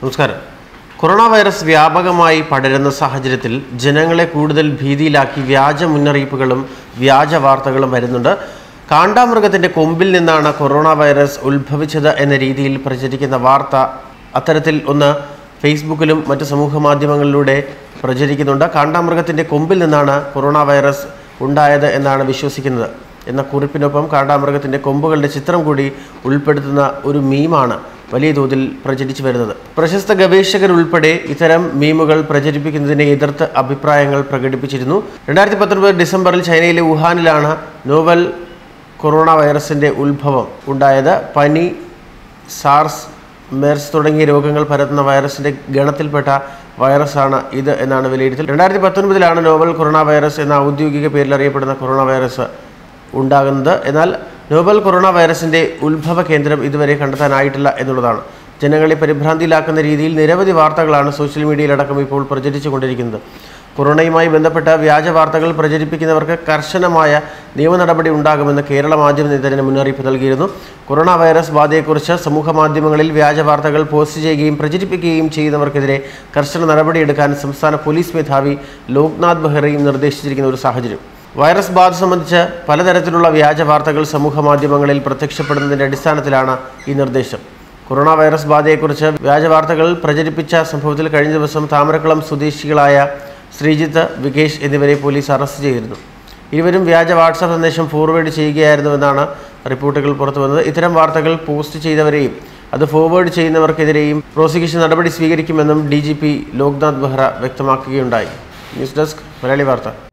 നമസ്കാരം corona virus വ്യാപകമായി പടരുന്ന സാഹചര്യത്തിൽ ജനങ്ങളെ കൂടുതൽ ഭീതിയിലാക്കി വ്യാജ മുന്നറിയിപ്പുകളും വ്യാജ വാർത്തകളും വരുന്നുണ്ട് കാണ്ടാമൃഗത്തിന്റെ കൊമ്പിൽ നിന്നാണ് കൊറോണ വൈറസ് ഉത്ഭവിച്ചത് എന്ന രീതിയിൽ പ്രചരിക്കുന്ന വാർത്ത അത്തരത്തിൽ ഒന്ന് ഫേസ്ബുക്കിലും മറ്റ് സമൂഹ മാധ്യമങ്ങളിലൂടെ പ്രചരിക്കുന്നുണ്ട് കാണ്ടാമൃഗത്തിന്റെ കൊമ്പിൽ നിന്നാണ് കൊറോണ വൈറസ് ഉണ്ടായത് എന്നാണ് വിശ്വസിക്കുന്നത് എന്ന കുറിപ്പിനൊപ്പം കാണ്ടാമൃഗത്തിന്റെ കൊമ്പുകളുടെ ചിത്രം കൂടി ഉൾപ്പെടുത്തുന്ന ഒരു മീമാണ് വലിയ തോതിൽ പ്രചരിച്ചു വരുന്നത് പ്രശസ്ത ഗവേഷകരുൾപ്പെടെ ഇത്തരം മീമുകൾ പ്രചരിപ്പിക്കുന്നതിനെ എതിർത്ത് അഭിപ്രായങ്ങൾ പ്രകടിപ്പിച്ചിരുന്നു രണ്ടായിരത്തി പത്തൊൻപത് ഡിസംബറിൽ ചൈനയിലെ വുഹാനിലാണ് നോവൽ കൊറോണ വൈറസിന്റെ ഉത്ഭവം ഉണ്ടായത് പനി സാർസ് മെർസ് തുടങ്ങിയ രോഗങ്ങൾ പരത്തുന്ന വൈറസിന്റെ ഗണത്തിൽപ്പെട്ട വൈറസാണ് ഇത് എന്നാണ് വിലയിരുത്തൽ രണ്ടായിരത്തി പത്തൊൻപതിലാണ് നോവൽ കൊറോണ വൈറസ് എന്ന ഔദ്യോഗിക പേരിൽ അറിയപ്പെടുന്ന കൊറോണ വൈറസ് ഉണ്ടാകുന്നത് എന്നാൽ നോവൽ കൊറോണ വൈറസിന്റെ ഉത്ഭവ കേന്ദ്രം ഇതുവരെ കണ്ടെത്താനായിട്ടില്ല എന്നുള്ളതാണ് ജനങ്ങളെ പരിഭ്രാന്തിയിലാക്കുന്ന രീതിയിൽ നിരവധി വാർത്തകളാണ് സോഷ്യൽ മീഡിയയിലടക്കം ഇപ്പോൾ പ്രചരിച്ചുകൊണ്ടിരിക്കുന്നത് കൊറോണയുമായി ബന്ധപ്പെട്ട വ്യാജ വാർത്തകൾ പ്രചരിപ്പിക്കുന്നവർക്ക് കർശനമായ നിയമ നടപടി ഉണ്ടാകുമെന്ന് കേരള മാധ്യമ നിതരന് മുന്നറിയിപ്പ് നൽകിയിരുന്നു കൊറോണ വൈറസ് ബാധയെക്കുറിച്ച് സമൂഹ മാധ്യമങ്ങളിൽ വ്യാജ വാർത്തകൾ പോസ്റ്റ് ചെയ്യുകയും പ്രചരിപ്പിക്കുകയും ചെയ്യുന്നവർക്കെതിരെ കർശന നടപടിയെടുക്കാൻ സംസ്ഥാന പോലീസ് മേധാവി ലോക്നാഥ് ബെഹ്റയും നിർദ്ദേശിച്ചിരിക്കുന്ന ഒരു സാഹചര്യം വൈറസ് ബാധ സംബന്ധിച്ച് പലതരത്തിലുള്ള വ്യാജ വാർത്തകൾ സമൂഹ മാധ്യമങ്ങളിൽ പ്രത്യക്ഷപ്പെടുന്നതിന്റെ അടിസ്ഥാനത്തിലാണ് ഈ നിർദ്ദേശം കൊറോണ വൈറസ് ബാധയെക്കുറിച്ച് വ്യാജ വാർത്തകൾ പ്രചരിപ്പിച്ച സംഭവത്തിൽ കഴിഞ്ഞ ദിവസം താമരക്കുളം സ്വദേശികളായ ശ്രീജിത്ത് വികേഷ് എന്നിവരെ പോലീസ് അറസ്റ്റ് ചെയ്തിരുന്നു ഇരുവരും വ്യാജ വാട്സാപ്പ് സന്ദേശം ഫോർവേഡ് ചെയ്യുകയായിരുന്നുവെന്നാണ് റിപ്പോർട്ടുകൾ പുറത്തുവന്നത് ഇത്തരം വാർത്തകൾ പോസ്റ്റ് ചെയ്തവരെയും അത് ഫോർവേഡ് ചെയ്യുന്നവർക്കെതിരെയും പ്രോസിക്യൂഷൻ നടപടി സ്വീകരിക്കുമെന്നും D G P Loknath Behera വ്യക്തമാക്കുകയുണ്ടായി ന്യൂസ് ഡെസ്ക് മലയാളി വാർത്ത